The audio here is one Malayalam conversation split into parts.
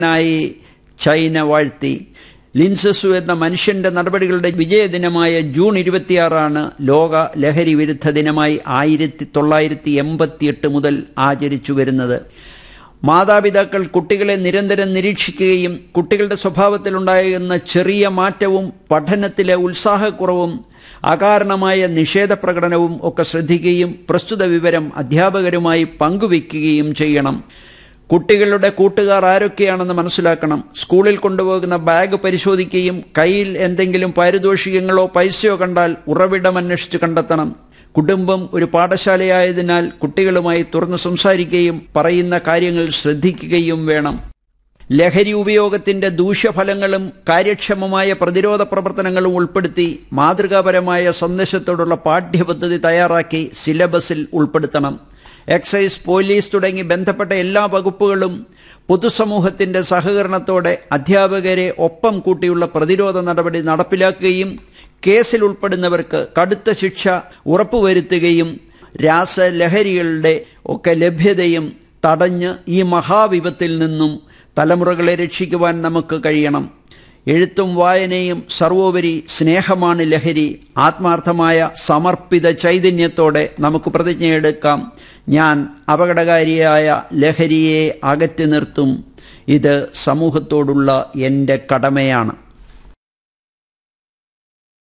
നായി ചൈന വാഴ്ത്തി ലിൻസസു എന്ന മനുഷ്യന്റെ നടപടികളുടെ വിജയദിനമായ ജൂൺ ഇരുപത്തിയാറാണ് ലോക ലഹരി വിരുദ്ധ ദിനമായി ആയിരത്തി തൊള്ളായിരത്തി എൺപത്തിയെട്ട് മുതൽ ആചരിച്ചു വരുന്നത് മാതാപിതാക്കൾ കുട്ടികളെ നിരന്തരം നിരീക്ഷിക്കുകയും കുട്ടികളുടെ സ്വഭാവത്തിലുണ്ടാകുന്ന ചെറിയ മാറ്റവും പഠനത്തിലെ ഉത്സാഹക്കുറവും അകാരണമായ നിഷേധപ്രകടനവും ഒക്കെ ശ്രദ്ധിക്കുകയും പ്രസ്തുത വിവരം അധ്യാപകരുമായി പങ്കുവയ്ക്കുകയും ചെയ്യണം കുട്ടികളുടെ കൂട്ടുകാർ ആരൊക്കെയാണെന്ന് മനസ്സിലാക്കണം സ്കൂളിൽ കൊണ്ടുപോകുന്ന ബാഗ് പരിശോധിക്കുകയും കയ്യിൽ എന്തെങ്കിലും പാരിതോഷികങ്ങളോ പൈസയോ കണ്ടാൽ ഉറവിടം അന്വേഷിച്ച് കണ്ടെത്തണം കുടുംബം ഒരു പാഠശാലയായതിനാൽ കുട്ടികളുമായി തുറന്നു സംസാരിക്കുകയും പറയുന്ന കാര്യങ്ങൾ ശ്രദ്ധിക്കുകയും വേണം ലഹരി ഉപയോഗത്തിന്റെ ദൂഷ്യഫലങ്ങളും കാര്യക്ഷമമായ പ്രതിരോധ പ്രവർത്തനങ്ങളും ഉൾപ്പെടുത്തി മാതൃകാപരമായ സന്ദേശത്തോടുള്ള പാഠ്യപദ്ധതി തയ്യാറാക്കി സിലബസിൽ ഉൾപ്പെടുത്തണം എക്സൈസ് പോലീസ് തുടങ്ങി ബന്ധപ്പെട്ട എല്ലാ വകുപ്പുകളും പൊതുസമൂഹത്തിന്റെ സഹകരണത്തോടെ അധ്യാപകരെ ഒപ്പം കൂട്ടിയുള്ള പ്രതിരോധ നടപടി നടപ്പിലാക്കുകയും കേസിൽ ഉൾപ്പെടുന്നവർക്ക് കടുത്ത ശിക്ഷ ഉറപ്പുവരുത്തുകയും രാസലഹരികളുടെ ഒക്കെ ലഭ്യതയും തടഞ്ഞ് ഈ മഹാവിപത്തിൽ നിന്നും തലമുറകളെ രക്ഷിക്കുവാൻ നമുക്ക് കഴിയണം എഴുത്തും വായനയും സർവോപരി സ്നേഹമാണ് ലഹരി ആത്മാർത്ഥമായ സമർപ്പിത ചൈതന്യത്തോടെ നമുക്ക് പ്രതിജ്ഞയെടുക്കാം ഞാൻ അപകടകാരിയായ ലഹരിയെ അകറ്റി നിർത്തും ഇത് സമൂഹത്തോടുള്ള എൻ്റെ കടമയാണ്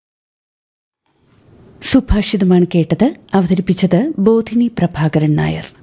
സുഭാഷിതമാണ് കേട്ടത് അവതരിപ്പിച്ചത് ബോധിനി പ്രഭാകരൻ നായർ